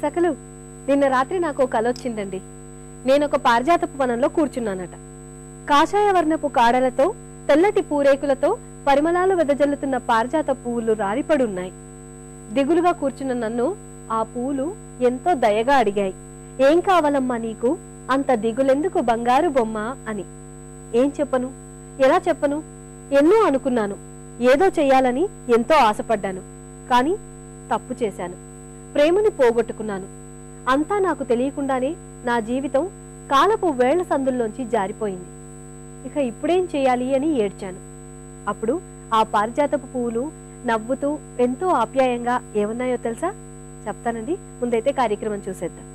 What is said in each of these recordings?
సకలు నిన్న రాత్రి నాకు ఒక కల వచ్చిందండి నేను ఒక పారిజాతపు వనంలో కూర్చున్నానట కాషాయ వర్ణపు కాడలతో తెల్లటి పూరేకులతో పరిమళాలు వెదజల్లుతున్న పారిజాత పువ్వులు రాలిపడున్నాయి దిగులుగా కూర్చున్న నన్ను ఆ పువ్వులు ఎంతో దయగా అడిగాయి ఏం కావాలమ్మా నీకు అంత దిగులెందుకు బంగారు బొమ్మ అని ఏం చెప్పను ఎలా చెప్పను ఎన్నో అనుకున్నాను ఏదో చెయ్యాలని ఎంతో ఆశపడ్డాను కాని తప్పు చేశాను ప్రేమని పోగొట్టుకున్నాను అంతా నాకు తెలియకుండానే నా జీవితం కాలపు వేళ్ల సందుల్లోంచి జారిపోయింది ఇక ఇప్పుడేం చేయాలి అని ఏడ్చాను అప్పుడు ఆ పారిజాతపు పువ్వులు నవ్వుతూ ఎంతో ఆప్యాయంగా ఏమన్నాయో తెలుసా చెప్తానండి ముందైతే కార్యక్రమం చూసేద్దాం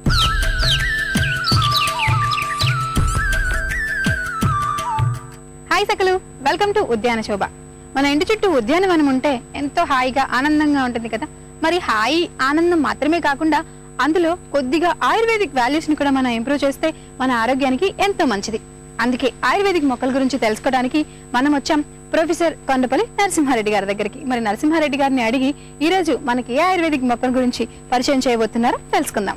హాయ్ సకలు వెల్కమ్ టు ఉద్యాన శోభ మన ఇంటి చుట్టూ ఉద్యానవనం ఉంటే ఎంతో హాయిగా ఆనందంగా ఉంటుంది కదా మరి హాయి ఆనందం మాత్రమే కాకుండా అందులో కొద్దిగా ఆయుర్వేదిక్ వాల్యూస్ ని కూడా మనం ఇంప్రూవ్ చేస్తే మన ఆరోగ్యానికి ఎంతో మంచిది అందుకే ఆయుర్వేదిక్ మొక్కల గురించి తెలుసుకోవడానికి మనం వచ్చాం ప్రొఫెసర్ కొండపల్లి నరసింహారెడ్డి గారి దగ్గరికి మరి నరసింహారెడ్డి గారిని అడిగి ఈ రోజు మనకి ఏ ఆయుర్వేదిక్ మొక్కల గురించి పరిచయం చేయబోతున్నారో తెలుసుకుందాం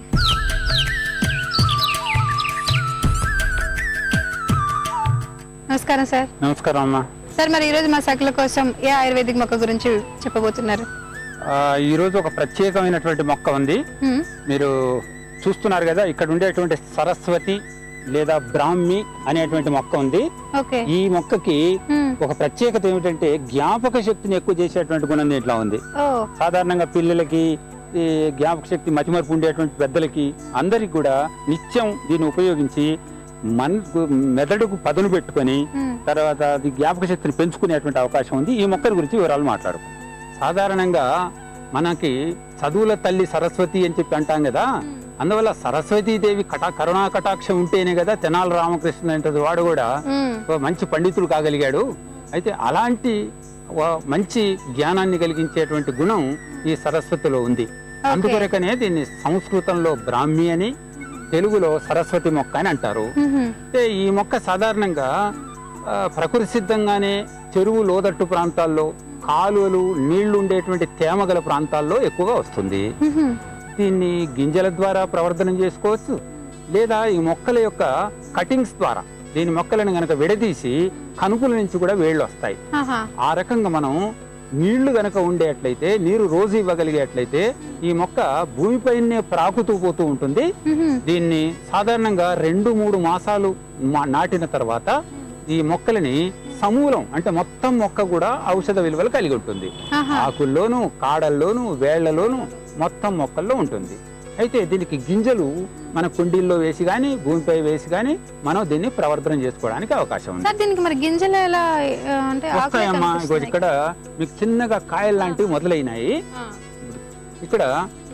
నమస్కారం సార్ నమస్కారం అమ్మా సార్ మరి ఈరోజు మా సకల కోసం ఏ ఆయుర్వేదిక్ మొక్క గురించి చెప్పబోతున్నారు ఆ, ఈరోజు ఒక ప్రత్యేకమైనటువంటి మొక్క ఉంది హ్మ్, మీరు చూస్తున్నారు కదా ఇక్కడ ఉండేటువంటి సరస్వతి లేదా బ్రాహ్మి అనేటువంటి మొక్క ఉంది ఓకే ఈ మొక్కకి హ్మ్, ఒక ప్రత్యేకత ఏమిటంటే జ్ఞాపక శక్తిని ఎక్కువ చేసేటువంటి గుణం దీంట్లో ఉంది ఓ సాధారణంగా పిల్లలకి ఈ జ్ఞాపక శక్తి మతిమరుపు ఉండేటువంటి పెద్దలకి అందరికి కూడా నిత్యం దీన్ని ఉపయోగించి మన మెదడుకు పదును పెట్టుకొని హ్మ్, తర్వాత అది జ్ఞాపక శక్తిని పెంచుకునేటువంటి అవకాశం ఉంది ఈ మొక్కల గురించి వివరాలు మాట్లాడుకుందాం సాధారణంగా మనకి చదువుల తల్లి సరస్వతి అని చెప్పి అంటాం కదా అందువల్ల సరస్వతీదేవి కటా కరుణా కటాక్షం ఉంటేనే కదా తెనాల రామకృష్ణ అంటే వాడు కూడా హ్మ్, ఓ మంచి పండితుడు కాగలిగాడు అయితే అలాంటి ఓ మంచి జ్ఞానాన్ని కలిగించేటువంటి గుణం ఈ సరస్వతిలో ఉంది అందుకొరకనే దీన్ని సంస్కృతంలో బ్రాహ్మి అని తెలుగులో సరస్వతి మొక్క అని అంటారు హ్మ్, హ్మ్, అంటే ఈ మొక్క సాధారణంగా ఆ, ప్రకృతి సిద్ధంగానే చెరువు లోదట్టు ప్రాంతాల్లో కాలువలు నీళ్లు ఉండేటువంటి తేమగల ప్రాంతాల్లో ఎక్కువగా వస్తుంది హ్మ్, హ్మ్. దీన్ని గింజల ద్వారా ప్రవర్ధనం చేసుకోవచ్చు లేదా ఈ మొక్కల యొక్క కటింగ్స్ ద్వారా దీని మొక్కలను గనక విడదీసి కనుపుల నుంచి కూడా వేళ్ళు వస్తాయి ఆహా, ఆ రకంగా మనం నీళ్లు గనక ఉండేట్లయితే నీరు రోజు ఇవ్వగలిగేట్లయితే ఈ మొక్క భూమిపైనే ప్రాకుతూ పోతూ ఉంటుంది హ్మ్, హ్మ్. దీన్ని సాధారణంగా రెండు మూడు మాసాలు మా- నాటిన తర్వాత ఈ మొక్కలని సమూలం అంటే మొత్తం మొక్క కూడా ఔషధ విలువలు కలిగి ఉంటుంది ఆహా, ఆకుల్లోను కాడల్లోను వేళ్లలోను మొత్తం మొక్కల్లో ఉంటుంది అయితే దీనికి గింజలు మన కుండీల్లో వేసి గాని భూమిపై వేసి గాని మనం దీన్ని ప్రవర్తన చేసుకోవడానికి అవకాశం ఉంది సార్ దీనికి మరి గింజలు ఎలా ఆ, అంటే ఆకులే వస్తాయమ్మా ఇగో కనిపిస్తున్నాయి. ఇక్కడ మీకు చిన్నగా కాయలు లాంటివి మొదలైనాయి ఆ, ఇక్కడ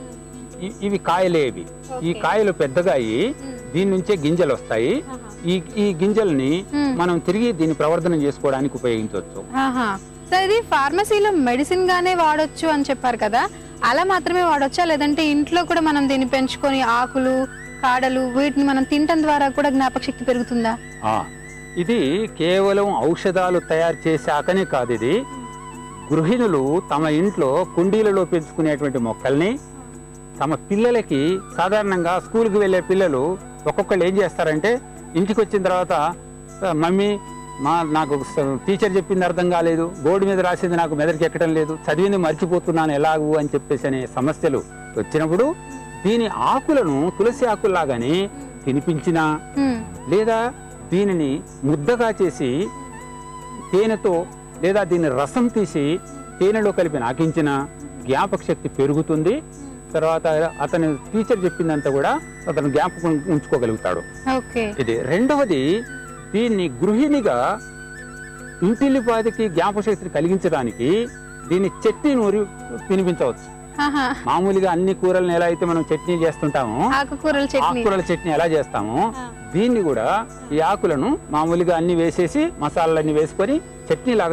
ఇ- ఇవి కాయలే ఇవి ఈ ఓకే. కాయలు పెద్దగా అయ్యి హ్మ్, దీని నుంచే గింజలు వస్తాయి ఆహా, ఈ ఈ గింజల్ని హ్మ్. మనం తిరిగి దీన్ని ప్రవర్తనం చేసుకోవడానికి ఉపయోగించవచ్చు ఆహా. సార్ ఇది ఫార్మసీలో మెడిసిన్ గానే వాడొచ్చు అని చెప్పారు కదా అలా మాత్రమే వాడొచ్చా లేదంటే ఇంట్లో కూడా మనం దీన్ని పెంచుకొని ఆకులు కాడలు వీటిని మనం తినటం ద్వారా కూడా జ్ఞాపక శక్తి పెరుగుతుందా ఆ, ఇది కేవలం ఔషధాలు తయారు చేశాకనే కాదు ఇది గృహిణులు తమ ఇంట్లో కుండీలలో పెంచుకునేటువంటి మొక్కల్ని తమ పిల్లలకి సాధారణంగా స్కూల్కి వెళ్ళే పిల్లలు ఒక్కొక్కళ్ళు ఏం చేస్తారంటే ఇంటికి వచ్చిన తర్వాత "ఆ, మమ్మీ మా నాకు స- టీచర్ చెప్పింది అర్థం కాలేదు బోర్డు మీద రాసింది నాకు మెదడుకి ఎక్కడం లేదు చదివింది మర్చిపోతున్నాను ఎలాగూ అని చెప్పేసి అనే సమస్యలు వచ్చినప్పుడు దీని ఆకులను తులసి ఆకుల్లాగానే తినిపించినా హ్మ్, లేదా దీనిని ముద్దగా చేసి తేనెతో లేదా దీని రసం తీసి తేనెలో కలిపి నాకించిన జ్ఞాపక శక్తి పెరుగుతుంది తర్వాత అతని టీచర్ చెప్పిందంతా కూడా అతను జ్ఞాపకం ఉంచుకోగలుగుతాడు ఓకే ఇది రెండవది దీన్ని గృహిణిగా ఇంటిల్లిపాదికి జ్ఞాపక శక్తిని కలిగించడానికి దీన్ని చట్నీ నూరి తినిపించవచ్చు ఆహా. మామూలుగా అన్ని కూరలను ఎలా అయితే మనం చట్నీ చేస్తుంటామో ఆకుకూరల చట్నీ ఆకుకూరల చట్నీ ఎలా చేస్తామో ఆ. దీన్ని కూడా ఈ ఆకులను మామూలుగా అన్ని వేసేసి మసాలాలన్నీ వేసుకొని చట్నీ లాగా